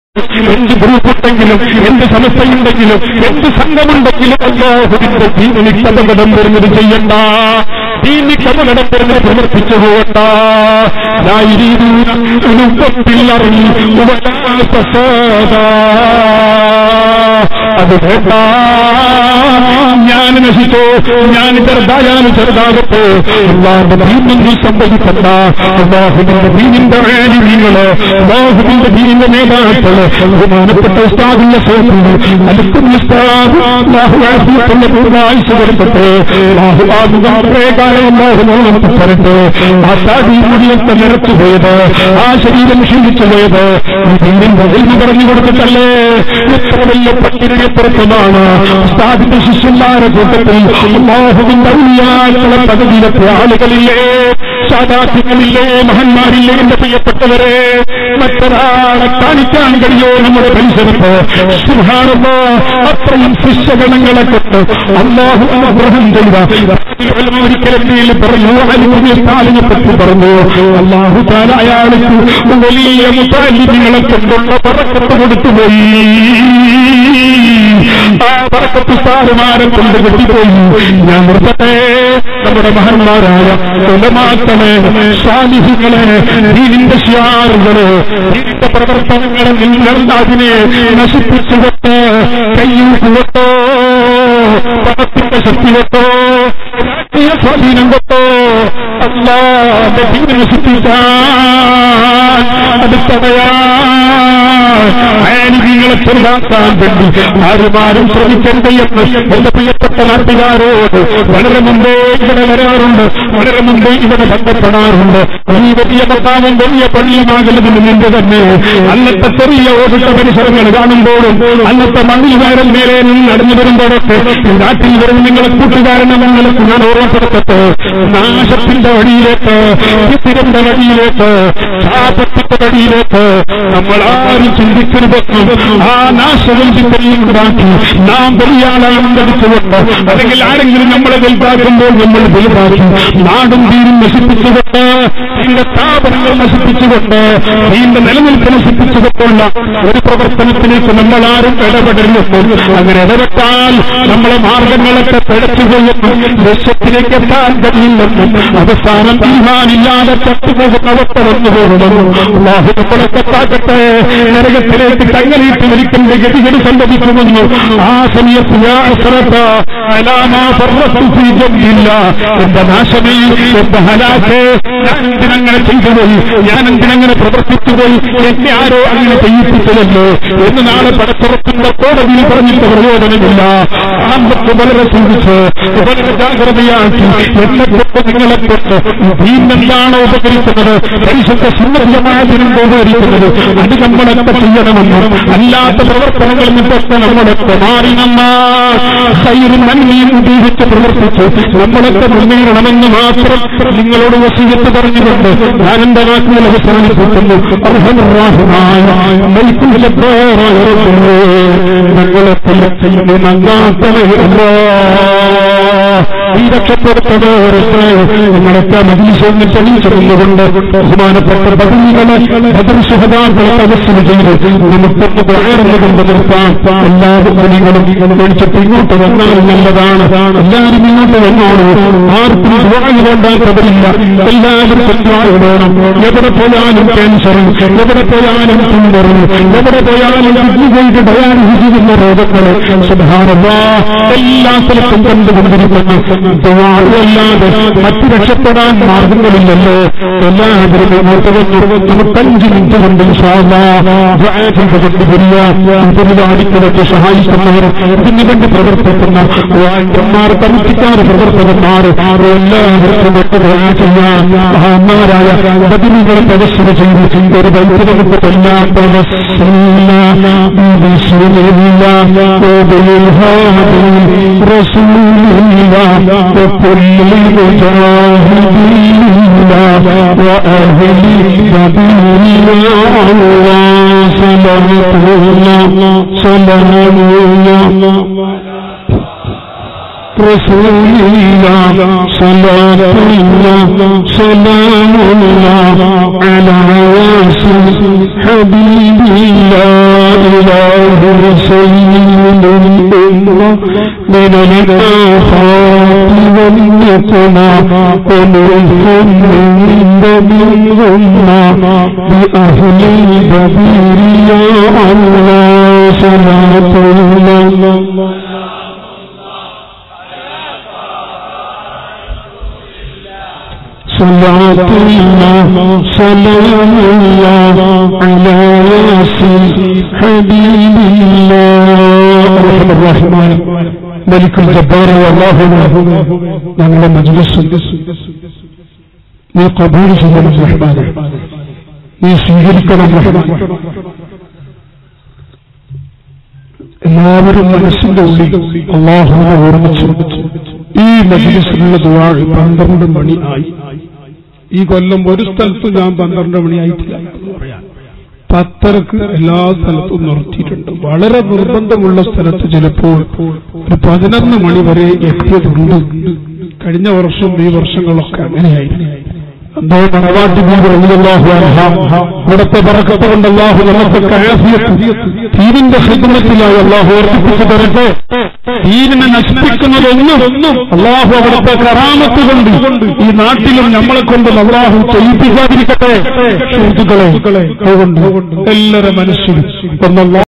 എന്ത് ഗ്രൂപ്പുണ്ടെങ്കിലും എന്ത് സമസ്തയുണ്ടെങ്കിലും എന്ത് സംഘമുണ്ടെങ്കിലും അല്ലാഹുവിന്റെ ദീനിന് കഥകടം വരുന്നത് ചെയ്യണ്ട ദീനി കഥകടം വരുന്നത് പ്രവർത്തിച്ചു പോകണ്ട ും അത് വേണ്ട ഞാൻ നശിച്ചോ ഞാൻ ചെറുതായാലും ചെറുതാകട്ടെ അള്ളാഹുന്റെ ദീനൊന്നും സംഭവിക്കണ്ട അള്ളാഹുവിന്റെ ദീനിന്റെ ആലിമീങ്ങള് അള്ളാഹുവിന്റെ ദീനിന്റെ നേതാക്കള് ബഹുമാനപ്പെട്ട ഉസ്താദിന്റെ സോദരി അടുത്തും ഉസ്താദ് അള്ളാഹു ആഫിയത്തുള്ള പൂർണ്ണായുഷ കൊടുക്കട്ടെ അള്ളാഹു ആകുകാറേ കാലം അള്ളാഹു നോളത്ത് തരട്ടെ ആ സാദി മുടിയൊക്കെ നിറച്ചു പോയത് ആ ശരീരം ക്ഷീണിച്ചു പോയത് ഈ ദീനിന്റെ എൽമ പറഞ്ഞു കൊടുത്തിട്ടല്ലേ എത്ര വലിയ പട്ടിണിയെ പുറത്തതാണ് ഉസ്താദിന്റെ ശിഷ്യന്മാരെ കൂട്ടത്തിൽ അള്ളാഹുവിന്റെ ഔലിയാക്കളെ പകുതിയിലെത്തിയ ആളുകളില്ലേ സാധാത്യങ്ങളില്ലേ മഹന്മാരില്ലേ എന്റെ പ്രിയപ്പെട്ടവരെ മറ്റൊരാളെ കാണിക്കാൻ കഴിയോ നമ്മുടെ പരിസരത്ത് സുഹാനമോ അത്രയും ശിഷ്യഗണങ്ങളെ കൊണ്ട് അള്ളാഹു അനുഗ്രഹം ചെയ്ത ഒരിക്കലെന്തെങ്കിലും പറഞ്ഞു അലിമുറിയ താലിനെ പറ്റി പറഞ്ഞു അള്ളാഹു താല അയാൾക്ക് വലിയ മുത്താലിങ്ങളെ കൊണ്ടുള്ള പറക്കത്ത് കൊടുത്തുപോയി ആ പറക്കത്ത് സ്ഥാനമാരെ കൊണ്ട് കെട്ടിപ്പോയി ഞാൻ നിർത്തട്ടെ നമ്മുടെ മഹന്മാരായ കൊലമാക്കളെ സാലിഹികളെ ദീനിന്റെ ഷിയാറുകളെ ദീനിന്റെ പ്രവർത്തനങ്ങളെ നിങ്ങൾ അതിനെ നശിപ്പിച്ചുകൊണ്ടോ കയ്യിൽ കൊണ്ടോ പണത്തിന്റെ ശക്തി കൊണ്ടോ രാഷ്ട്രീയ സ്വാധീനം കൊണ്ടോ അല്ലാതെ ദീന നശിപ്പിക്കാൻ അത് തടയാൻ നിങ്ങളെ ചെറുതാക്കാൻ വേണ്ടി ആരുമാരും ശ്രമിക്കരുത് എന്ന് എന്റെ പ്രിയപ്പെട്ട നാട്ടുകാരോട് വളരെ മുമ്പേ ഇവിടെ വരാറുണ്ട് വളരെ മുമ്പേ ഇവിടെ ബന്ധപ്പെടാറുണ്ട് ഈ വലിയ മക്കാവും വലിയ പള്ളിയുമാകലതിന് മുമ്പ് തന്നെ അന്നത്തെ ചെറിയ ഓടിട്ട പരിസരങ്ങൾ കാണുമ്പോഴും അന്നത്തെ മണ്ണിൽ വയറൽ മേലെ നിന്ന് നടന്നു വരുമ്പോഴൊക്കെ ഈ നാട്ടിൽ വരുന്ന നിങ്ങളെ കൂട്ടുകാരനെ നിങ്ങൾക്ക് ഞാൻ ഓർമ്മപ്പെടുത്തട്ടെ നാശത്തിന്റെ വഴിയിലേക്ക് ഇതിന്റെ വഴിയിലേക്ക് ശാപത്തിന്റെ വഴിയിലേക്ക് നമ്മൾ ആരും ചിന്തിക്കരുതെന്നും ആ നാശവും ചിന്തയും ഉണ്ടാക്കി നാം വലിയ ആളാണെന്ന് ധരിച്ചുകൊണ്ട് അല്ലെങ്കിൽ ആരെങ്കിലും നമ്മളെ വലുതാക്കുമ്പോൾ നമ്മൾ വലുതാക്കി നാടും തീരും നശിപ്പിച്ചുകൊണ്ട് ഇതിന്റെ സ്ഥാപനങ്ങൾ നശിപ്പിച്ചുകൊണ്ട് ഇതിന്റെ നിലനിൽപ്പ് നശിപ്പിച്ചുകൊണ്ടുള്ള ഒരു പ്രവർത്തനത്തിലേക്ക് നമ്മൾ ആരും ഇടപെടരുന്നു അങ്ങനെ ഇടപെട്ടാൽ നമ്മളെ മാർഗങ്ങളൊക്കെ പിഴച്ചുപോയെന്നും ലക്ഷ്യത്തിലേക്ക് എത്താൻ കഴിയില്ലെന്നും അവസാനം തീരുമാനില്ലാതെ ചത്തുപോകുന്ന അവസ്ഥ വന്നു പോകുമെന്നും അള്ളാഹു നമ്മളൊക്കെ താക്കട്ടെ നരകത്തിലേക്ക് തങ്ങലിട്ട് മരിക്കുന്ന ഗതികേട് സംഭവിക്കുമെന്നു ആ സമയത്ത് ഞാൻ ശ്രദ്ധ അലാമാ സർവസംസില്ല എന്റെ നാശമേ എന്റെ ഹലാക്ക് ഞാൻ എന്തിനങ്ങനെ ചെയ്തുപോയി ഞാൻ എന്തിനങ്ങനെ പ്രവർത്തിച്ചുപോയി എന്നെ ആരോ അങ്ങനെ ചെയ്യിപ്പിച്ചതല്ലോ എന്ന് നാളെ പടപ്പുറത്തിന്റെ കോടതിയിൽ പറഞ്ഞിട്ട് പ്രയോജനമില്ല ആമ്പത്ത് വളരെ സൂക്ഷിച്ച് വളരെ ജാഗ്രതയാക്കി എന്നെ കൊണ്ട് നിങ്ങളെ കൊണ്ട് ദീനെന്താണോ ഉപകരിക്കുന്നത് പരിശുദ്ധ സുന്ദരമായതിനും ഉപകരിക്കുന്നത് അത് നമ്മളൊക്കെ ചെയ്യണമെന്നും അല്ലാത്ത പ്രവർത്തനങ്ങളിൽ നിന്നൊക്കെ നമ്മളൊക്കെ മാറി നമ്മൾ സൈരും നന്മയും ഉപയോഗിച്ച് പ്രവർത്തിച്ച് നമ്മളൊക്കെ മുന്നേറണമെന്ന് മാത്രം നിങ്ങളോട് വസീയത്ത് പറഞ്ഞുകൊണ്ട് ഞാൻ എന്റെ വാക്കുകൾ അവസാനിപ്പിക്കുന്നു അർഹമറാഹുമായ മൈക്കുലത്തോറായ ഞങ്ങളെ ചെയ്യുന്ന നന്നാത്തവയല്ലോ ഈ രക്ഷപ്പെടുത്തവർക്ക് നിങ്ങളൊക്കെ മദീശന്ന് തെളിയിച്ചിരുന്നുകൊണ്ട് ബഹുമാനപ്പെട്ട പദവികളെ ഭദ്രസുഹതാക്കളെ തപസ്സിന് ചെയ്ത് നമുക്കൊന്ന് വേറെന്നുകൊണ്ട് നിർത്താം എല്ലാവരും നിങ്ങളും വിളിച്ചിട്ട് ഇങ്ങോട്ട് വന്നാൽ നല്ലതാണ് എല്ലാവരും ഇങ്ങോട്ട് വന്നോളൂ ആർക്കും ദ്വാഴ് വേണ്ടാത്തവരില്ല എല്ലാവരും ദ്വാഴ് വേണം എവിടെ പോയാലും ക്യാൻസറും എവിടെ പോയാലും ട്യൂമറും എവിടെ പോയാലും കിഡ്നി പോയിട്ട് ഡയാലിസിസ് ചെയ്യുന്ന രോഗങ്ങള് സുധാരണ എല്ലാ സ്ഥലത്തും കണ്ടുകൊണ്ടിരിക്കുന്നു ദ്വാഴല്ലാതെ മറ്റു രക്ഷപ്പെടാൻ മാർഗങ്ങളില്ലല്ലോ എല്ലാവരും ഇങ്ങോട്ട് വന്നു നമുക്ക് അഞ്ച് മിനിറ്റ് കൊണ്ട് പരിപാടികളൊക്കെ സഹായിക്കുന്നവർ ഇതിനു വേണ്ടി പ്രവർത്തിക്കുന്ന വാഴ്ചന്മാർ കമ്മിറ്റിക്കാർ പ്രവർത്തകന്മാർ എല്ലാവർക്കും ഒക്കെ ദുആ ചെയ്യാം മഹാന്മാരായ ബദിനികളെ തപസ്സുര ചെയ്ത് ഒരു ബൈക്ക് നമുക്ക് കൊല്ലാൻ തപസ്സില്ല റസൂലില്ല وكل المجاهدين وأهل سبيل الله صلاه الله صلاه الله رسول الله صلاة الله سلام الله على ياسر حبيب الله الله سيد الأمة من الآفات والنقمة ونوح من منهما بأهل البدير يا الله صلاة الله صلاة الله سلام الله على ياسين حبيب الله الرحمن الرحمن ملك الجبار والله ഞങ്ങളുടെ മജ്ലിസ് നീ കബൂൽ ചെയ്യണം റഹ്മാൻ നീ സ്വീകരിക്കണം റഹ്മാൻ എല്ലാവരും മനസ്സിന്റെ ഉള്ളിൽ അള്ളാഹുവിനെ ഓർമ്മിച്ചു ഈ മജ്ലിസിലുള്ള ദുവാൾ പന്ത്രണ്ട് മണി ആയി ഈ കൊല്ലം ഒരു സ്ഥലത്ത് ഞാൻ പന്ത്രണ്ട് മണിയായിട്ടില്ല എന്ന് പറയാം പത്തരക്ക് എല്ലാ സ്ഥലത്തും നിർത്തിയിട്ടുണ്ട് വളരെ നിർബന്ധമുള്ള സ്ഥലത്ത് ചിലപ്പോൾ ഒരു പതിനൊന്ന് മണി വരെ എത്തിയതുണ്ട് കഴിഞ്ഞ വർഷം ഈ വർഷങ്ങളൊക്കെ അങ്ങനെയായിരുന്നു എന്തോ മണവാട്ടി ഇവിടുത്തെ പറക്കത്ത് കൊണ്ട് അള്ളാഹു നമുക്കൊക്കെ ആഫിയത്ത് തീരിന്റെ ഹിദ്മത്തിലായി അള്ളാഹു ഓർമ്മിപ്പിച്ചു തരട്ടെ തീരിനെ നശിപ്പിക്കുന്നതൊന്നും അള്ളാഹു അവിടുത്തെ കറാമത്ത് കൊണ്ട് ഈ നാട്ടിലും നമ്മളെ കൊണ്ട് അള്ളാഹു ചെയ്യിപ്പിക്കാതിരിക്കട്ടെ സുഹൃത്തുക്കളെ അതുകൊണ്ട് എല്ലാവരുടെ മനസ്സിലും ഒന്നല്ല